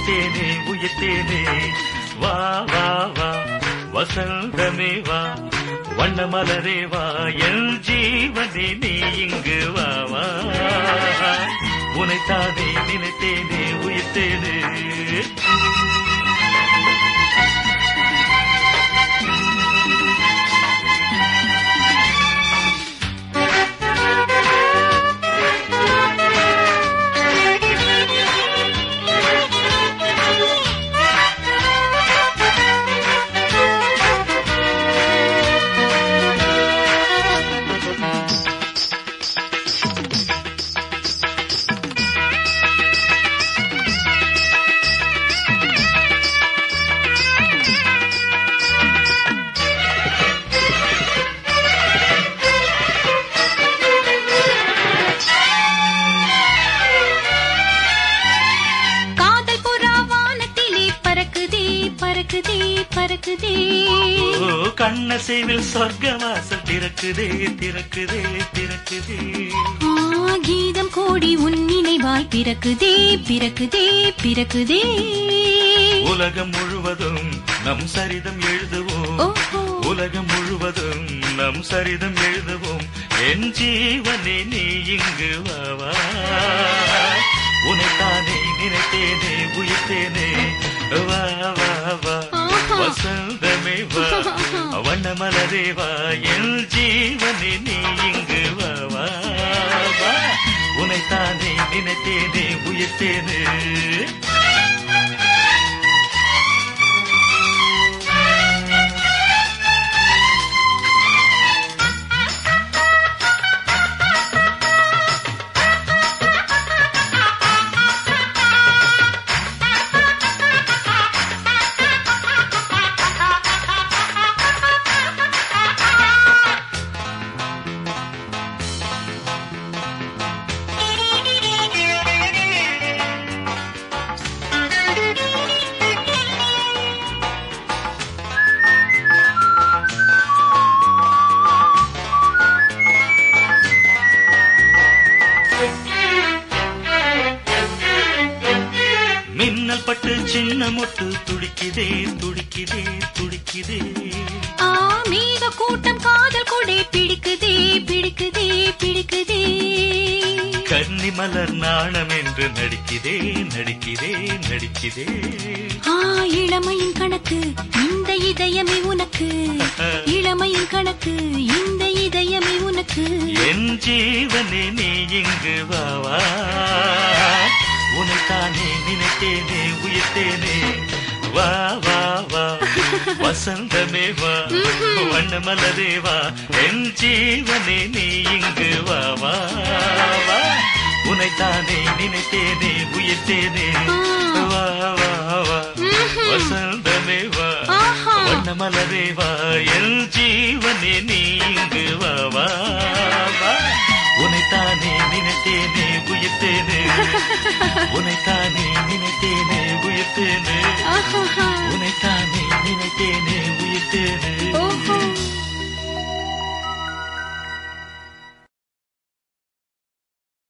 நினைத்தேனே உயிர்த்தேனே வா வா வா வசந்தமே வா வண்ண மலரே வா என் ஜீவனே நீ இங்கு வா வா உனைத்தானே நினைத்தேனே உயிர்த்தேனே காதல் புறா வானத்திலே பறக்குதே பறக்குதே பறக்குதே ஓ கண்ணசைவில் சொர்க்க வாசல் திறக்குதே திறக்குதே திறக்குதே ஆ, கீதம் கோடி உன் நினைவாய் பிறக்குதே பிறக்குதே பிறக்குதே உலகம் முழுவதும் நம் சரிதம் எழுதுவோம் ஓஹோ உலகம் முழுவதும் நம் சரிதம் எழுதுவோம் என் ஜீவனே நீ இங்கு வா வா உனைத்தானே நினைத்தேனே உயிர்த்தேனே வா வா வா ஆஹா. வசந்தமே வா வண்ண மலரே வா என் ஜீவனே நீ இங்கு வா வா வா உனைத்தானே நினைத்தேனே உயிர்த்தேனே மின்னல் பட்டு சின்ன மொட்டு துடிக்குதே துடிக்குதே துடிக்குதே ஆ மேக கூட்டம் காதல் கொடை பிடிக்குதே பிடிக்குதே பிடிக்குதே கன்னி மலர் நாணம் என்று நடிக்குதே நடிக்குதே நடிக்குதே ஆ இளமையின் கணக்கு இந்த இதயமே உனக்கு இளமையின் கணக்கு இந்த இதயமே உனக்கு என் ஜீவனே நீ இங்கு வா வா உனைத்தானே நினைத்தேனே உயிர்த்தேனே வா வா வா வசந்தமே வா வண்ண மலரே வா என் ஜீவனே நீ இங்கு வா வா வா உனைத்தானே நினைத்தேனே உயிர்த்தேனே வா வா வா வசந்தமே வா ஆஹா. வண்ண மலரே வா என் ஜீவனே நீ இங்கு வா வா வா உனைத்தானே நினைத்தேனே உயிர்த்தேனே உனைத்தானே நினைத்தேனே உயிர்த்தேனே ஆஹா